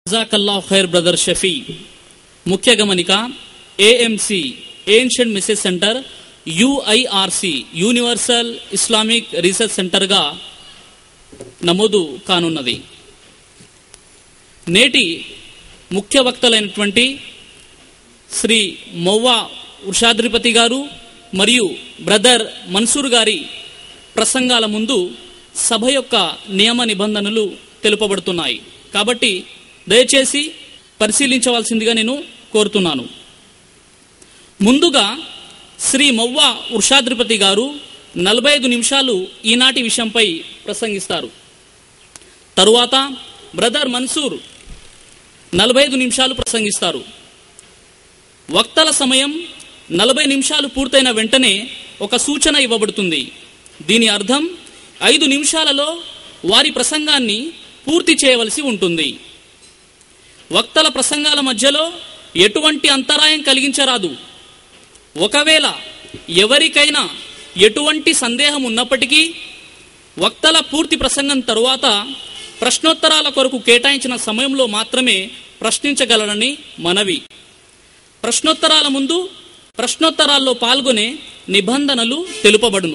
జజాకల్లా ఖైర్ brother Shafi ముఖ్య గమనిక AMC ancient message centre UIRC universal Islamic research సెంటర్గా నమోదు కానున్నది నేటి ముఖ్య వక్తలైనటువంటి శ్రీ మొవ్వా ఉషాద్రిపతి గారు మరియు బ్రదర్ మన్సూర్ గారి ప్రసంగాల ముందు సభ యొక్క నియమ నిబంధనలు తెలుపబడుతున్నాయి కాబట్టి దయచేసి పరిశీలించవలసిందిగా నేను కోరుతున్నాను ముందుగా శ్రీ మొవ్వ ఉషాద్రిపతి గారు నలభై ఐదు నిమిషాలు ఈనాటి విషయంపై ప్రసంగిస్తారు తరువాత బ్రదర్ మన్సూర్ నలభై ఐదు నిమిషాలు ప్రసంగిస్తారు వక్తల సమయం నలభై నిమిషాలు పూర్తయిన వెంటనే ఒక సూచన ఇవ్వబడుతుంది దీని అర్థం ఐదు నిమిషాలలో వారి ప్రసంగాన్ని పూర్తి చేయవలసి ఉంటుంది వక్తల ప్రసంగాల మధ్యలో ఎటువంటి అంతరాయం కలిగించరాదు ఒకవేళ ఎవరికైనా ఎటువంటి సందేహం ఉన్నప్పటికీ వక్తల పూర్తి ప్రసంగం తరువాత ప్రశ్నోత్తరాల కొరకు కేటాయించిన సమయంలో మాత్రమే ప్రశ్నించగలరని మనవి ప్రశ్నోత్తరాల ముందు ప్రశ్నోత్తరాల్లో పాల్గొనే నిబంధనలు తెలుపబడును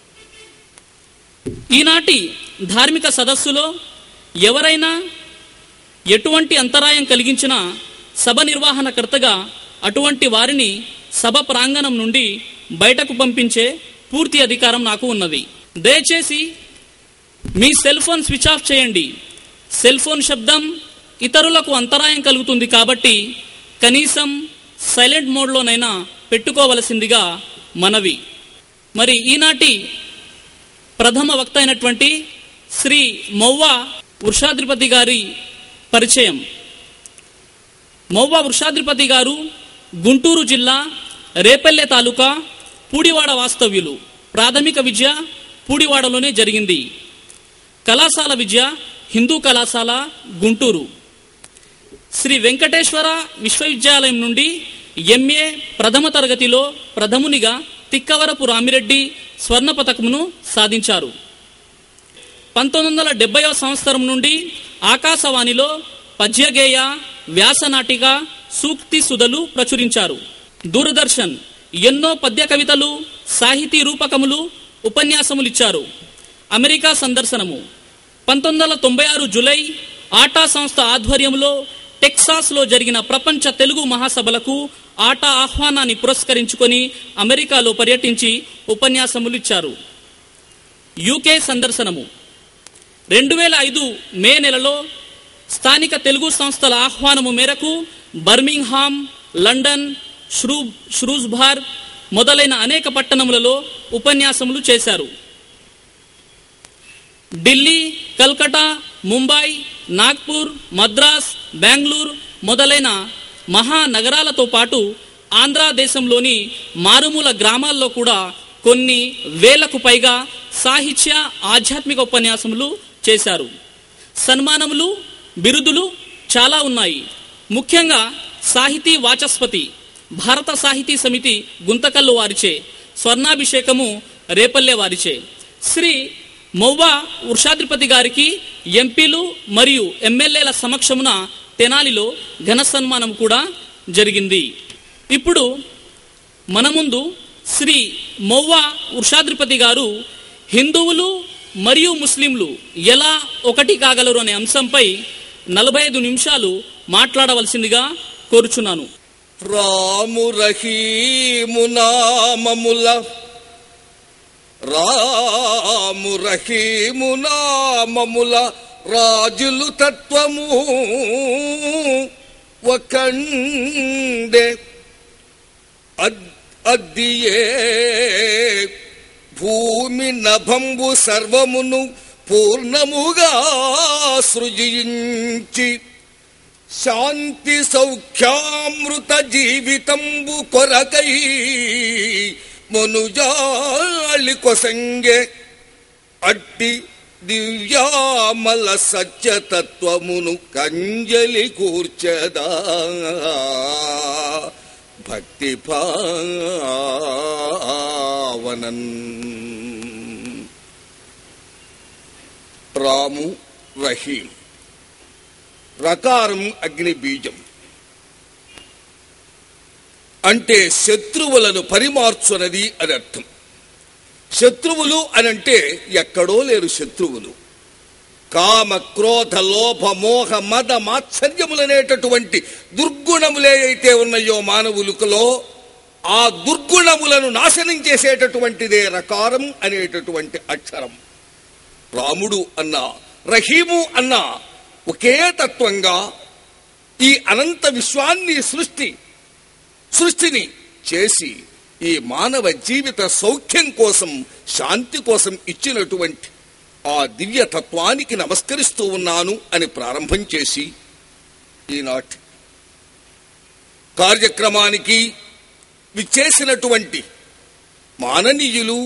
ఈనాటి ధార్మిక సదస్సులో ఎవరైనా ఎటువంటి అంతరాయం కలిగించిన సభ నిర్వహణకర్తగా అటువంటి వారిని సభ ప్రాంగణం నుండి బయటకు పంపించే పూర్తి అధికారం నాకు ఉన్నది దయచేసి మీ సెల్ ఫోన్ స్విచ్ ఆఫ్ చేయండి సెల్ ఫోన్ శబ్దం ఇతరులకు అంతరాయం కలుగుతుంది కాబట్టి కనీసం సైలెంట్ మోడ్లోనైనా పెట్టుకోవలసిందిగా మనవి మరి ఈనాటి ప్రథమ వక్త అయినటువంటి శ్రీ మొవ్వ వృషాద్రిపతి గారి పరిచయం మొవ్వ వృషాద్రిపతి గారు గుంటూరు జిల్లా రేపల్లె తాలూకా పూడివాడ వాస్తవ్యులు ప్రాథమిక విద్య పూడివాడలోనే జరిగింది కళాశాల విద్య హిందూ కళాశాల గుంటూరు శ్రీ వెంకటేశ్వర విశ్వవిద్యాలయం నుండి ఎంఏ ప్రథమ తరగతిలో ప్రథమునిగా తిక్కవరపు రామిరెడ్డి స్వర్ణ పతకమును సాధించారు పంతొమ్మిది వందల డెబ్బైవ సంవత్సరం నుండి ఆకాశవాణిలో పద్యగేయ వ్యాసనాటిక సూక్తి సుధలు ప్రచురించారు దూరదర్శన్ ఎన్నో పద్య కవితలు సాహితీ రూపకములు ఉపన్యాసములిచ్చారు అమెరికా సందర్శనము పంతొమ్మిది వందల తొంభై ఆరు జులై ఆటా సంస్థ ఆధ్వర్యంలో టెక్సాస్లో జరిగిన ప్రపంచ తెలుగు మహాసభలకు ఆటా ఆహ్వానాన్ని పురస్కరించుకొని అమెరికాలో పర్యటించి ఉపన్యాసములు ఇచ్చారు యూకే సందర్శనము రెండు వేల ఐదు మే నెలలో స్థానిక తెలుగు సంస్థల ఆహ్వానము మేరకు బర్మింగ్హామ్ లండన్ ష్రూ ష్రూస్బార్ మొదలైన అనేక పట్టణములలో ఉపన్యాసములు చేశారు ఢిల్లీ కల్కటా ముంబై నాగ్పూర్ మద్రాస్ బెంగళూరు మొదలైన మహానగరాలతో పాటు ఆంధ్ర దేశంలోని మారుమూల గ్రామాల్లో కూడా కొన్ని వేలకు పైగా సాహిత్య ఆధ్యాత్మిక ఉపన్యాసములు చేశారు సన్మానములు బిరుదులు చాలా ఉన్నాయి ముఖ్యంగా సాహితీ వాచస్పతి భారత సాహితీ సమితి గుంతకల్లు వారిచే స్వర్ణాభిషేకము రేపల్లె వారిచే శ్రీ మొవ్వ వృషాద్రిపతి గారికి ఎంపీలు మరియు ఎమ్మెల్యేల సమక్షమున తెనాలిలో ఘన సన్మానం కూడా జరిగింది ఇప్పుడు మన ముందు శ్రీ మొవ్వ వృషాద్రిపతి గారు హిందువులు మరియు ముస్లింలు ఎలా ఒకటి కాగలరు అనే అంశంపై నలభై ఐదు నిమిషాలు మాట్లాడవలసిందిగా కోరుచున్నాను రాము రహీము నామముల రాము రహీము నామముల రాజులు తత్వము ఒకండే అద్- అద్దియే భూమి నభంబు సర్వమును పూర్ణముగా సృజించి శాంతి సౌఖ్యామృత జీవితంబు కొరకై మనుజాలి కొసంగే అట్టి దివ్యామల సత్యతత్వమును కంజలి కూర్చదా భక్తి భావనన్ రాము రహీం రకారం అగ్ని బీజం అంటే శత్రువులను పరిమార్చునది అని అర్థం శత్రువులు అనంటే ఎక్కడో లేరు శత్రువులు కామ క్రోధ లోభ మోహ మద మాత్సర్యములనేటటువంటి దుర్గుణములే అయితే ఉన్నాయో మానవులకులో ఆ దుర్గుణములను నాశనం చేసేటటువంటిదే రకారం అనేటటువంటి అక్షరం రాముడు అన్న రహీము అన్న ఒకే తత్వంగా ఈ అనంత విశ్వాన్ని సృష్టి సృష్టిని చేసి ఈ మానవ జీవిత సౌఖ్యం కోసం శాంతి కోసం ఇచ్చినటువంటి ఆ దివ్య తత్వానికి నమస్కరిస్తూ ఉన్నాను అని ప్రారంభం చేసి ఈనాటి కార్యక్రమానికి విచ్చేసినటువంటి మాననీయులు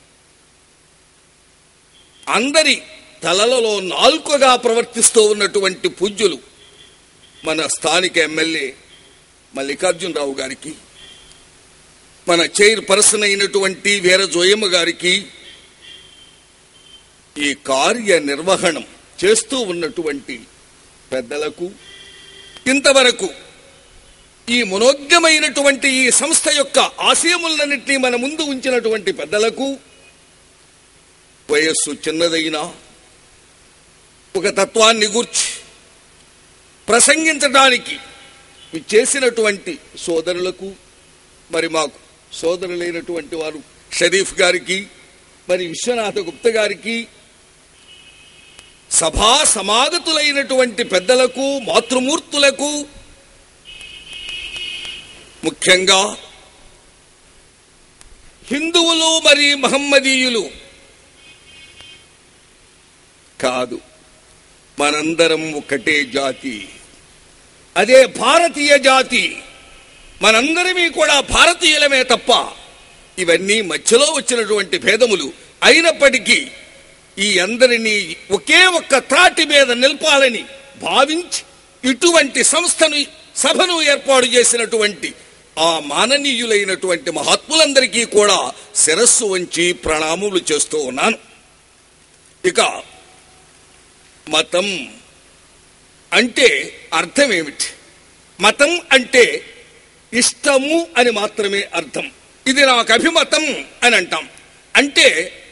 అందరి తలలలో నాల్కగా ప్రవర్తిస్తూ ఉన్నటువంటి పూజ్యులు మన స్థానిక ఎమ్మెల్యే మల్లికార్జునరావు గారికి మన చైర్ పర్సన్ అయినటువంటి వీర జోయమ్మ గారికి ఈ కార్య నిర్వహణం చేస్తూ ఉన్నటువంటి పెద్దలకు ఇంతవరకు ఈ మనోజ్ఞమైనటువంటి ఈ సంస్థ యొక్క ఆశయములన్నింటినీ మన ముందు ఉంచినటువంటి పెద్దలకు వయస్సు చిన్నదైనా ఒక తత్వాన్ని గూర్చి ప్రసంగించడానికి చేసినటువంటి సోదరులకు మరి మాకు సోదరులైనటువంటి వారు షరీఫ్ గారికి మరి విశ్వనాథ గుప్త గారికి సభా సమాగతులైనటువంటి పెద్దలకు మాతృమూర్తులకు ముఖ్యంగా హిందువులు మరి మహమ్మదీయులు కాదు మనందరం ఒకటే జాతి అదే భారతీయ జాతి మనందరమీ కూడా భారతీయులమే తప్ప ఇవన్నీ మధ్యలో వచ్చినటువంటి భేదములు అయినప్పటికీ ఈ అందరినీ ఒకే ఒక్క త్రాటి మీద నిలపాలని భావించి ఇటువంటి సంస్థను సభను ఏర్పాటు చేసినటువంటి ఆ మాననీయులైనటువంటి మహాత్ములందరికీ కూడా శిరస్సు వంచి ప్రణామములు చేస్తూ ఉన్నాను ఇక మతం అంటే అర్థం ఏమిటి మతం అంటే ఇష్టము అని మాత్రమే అర్థం ఇది నాకు అభిమతం అని అంటాం అంటే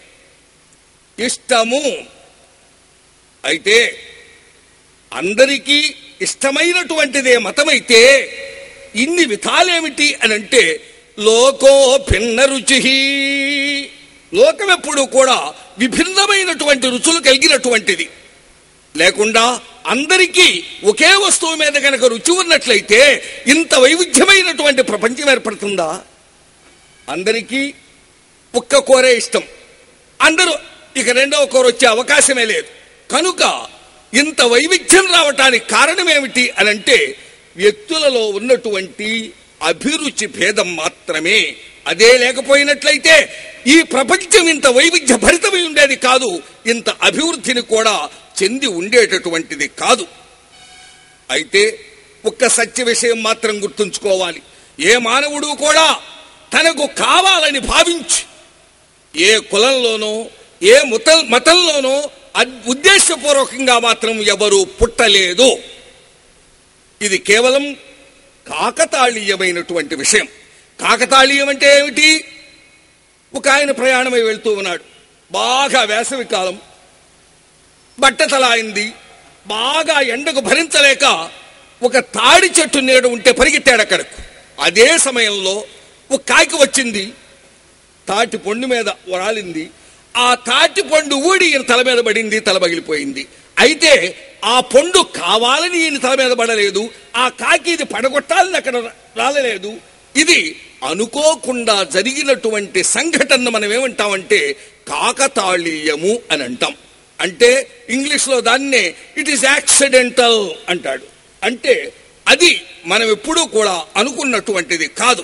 ఇష్టము అయితే అందరికీ ఇష్టమైనటువంటిదే మతమైతే ఇన్ని విధాలేమిటి అని అంటే లోకో భిన్న రుచి లోకం ఎప్పుడు కూడా విభిన్నమైనటువంటి రుచులు కలిగినటువంటిది లేకుండా అందరికీ ఒకే వస్తువు మీద కనుక రుచి ఉన్నట్లయితే ఇంత వైవిధ్యమైనటువంటి ప్రపంచం ఏర్పడుతుందా అందరికీ ఒక్క కూరే ఇష్టం అందరూ ఇక రెండవ కూర వచ్చే అవకాశమే లేదు కనుక ఇంత వైవిధ్యం రావటానికి కారణం ఏమిటి అని అంటే వ్యక్తులలో ఉన్నటువంటి అభిరుచి భేదం మాత్రమే అదే లేకపోయినట్లయితే ఈ ప్రపంచం ఇంత వైవిధ్య భరితమై ఉండేది కాదు ఇంత అభివృద్ధిని కూడా చెంది ఉండేటటువంటిది కాదు అయితే ఒక్క సత్య విషయం మాత్రం గుర్తుంచుకోవాలి ఏ మానవుడు కూడా తనకు కావాలని భావించి ఏ కులంలోనో ఏ ముత మతంలోనో అద్- ఉద్దేశపూర్వకంగా మాత్రం ఎవరు పుట్టలేదు ఇది కేవలం కాకతాళీయమైనటువంటి విషయం కాకతాళీయం అంటే ఏమిటి ఒక ఆయన ప్రయాణమై వెళ్తూ ఉన్నాడు బాగా వేసవి కాలం బట్టతలాయింది బాగా ఎండకు భరించలేక ఒక తాడి చెట్టు నీడ ఉంటే పరిగెత్తాడు అక్కడకు అదే సమయంలో ఒక కాకి వచ్చింది తాటి పండు మీద రాలింది ఆ తాటి పండు ఊడి ఈయన తల మీద పడింది తల పగిలిపోయింది అయితే ఆ పండు కావాలని ఈయన తల మీద పడలేదు ఆ కాకి ఇది పడగొట్టాలని అక్కడ రాలలేదు ఇది అనుకోకుండా జరిగినటువంటి సంఘటన మనం ఏమంటామంటే కాకతాళీయము అని అంటాం అంటే ఇంగ్లీష్ లో దాన్నే ఇట్ ఈస్ యాక్సిడెంటల్ అంటాడు అంటే అది మనం ఎప్పుడూ కూడా అనుకున్నటువంటిది కాదు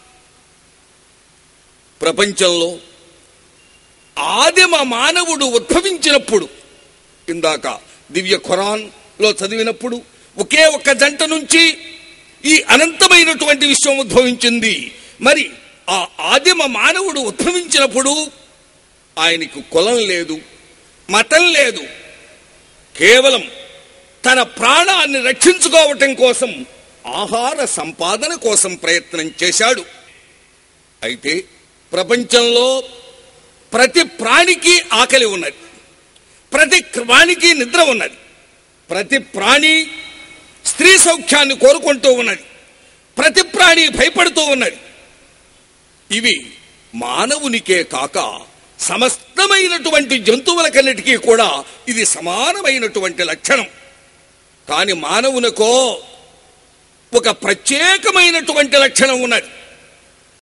ప్రపంచంలో ఆదిమ మానవుడు ఉద్భవించినప్పుడు ఇందాక దివ్య ఖురాన్ లో చదివినప్పుడు ఒకే ఒక్క జంట నుంచి ఈ అనంతమైనటువంటి విశ్వం ఉద్భవించింది మరి ఆ ఆదిమ మానవుడు ఉద్భవించినప్పుడు ఆయనకు కులం లేదు మతం లేదు కేవలం తన ప్రాణాన్ని రక్షించుకోవటం కోసం ఆహార సంపాదన కోసం ప్రయత్నం చేశాడు అయితే ప్రపంచంలో ప్రతి ప్రాణికి ఆకలి ఉన్నది ప్రతి ప్రాణికి నిద్ర ఉన్నది ప్రతి ప్రాణి స్త్రీ సౌఖ్యాన్ని కోరుకుంటూ ఉన్నది ప్రతి ప్రాణి భయపడుతూ ఉన్నది ఇవి మానవునికే కాక సమస్తమైనటువంటి జంతువులకన్నిటికీ కూడా ఇది సమానమైనటువంటి లక్షణం కాని మానవునికో ఒక ప్రత్యేకమైనటువంటి లక్షణం ఉన్నది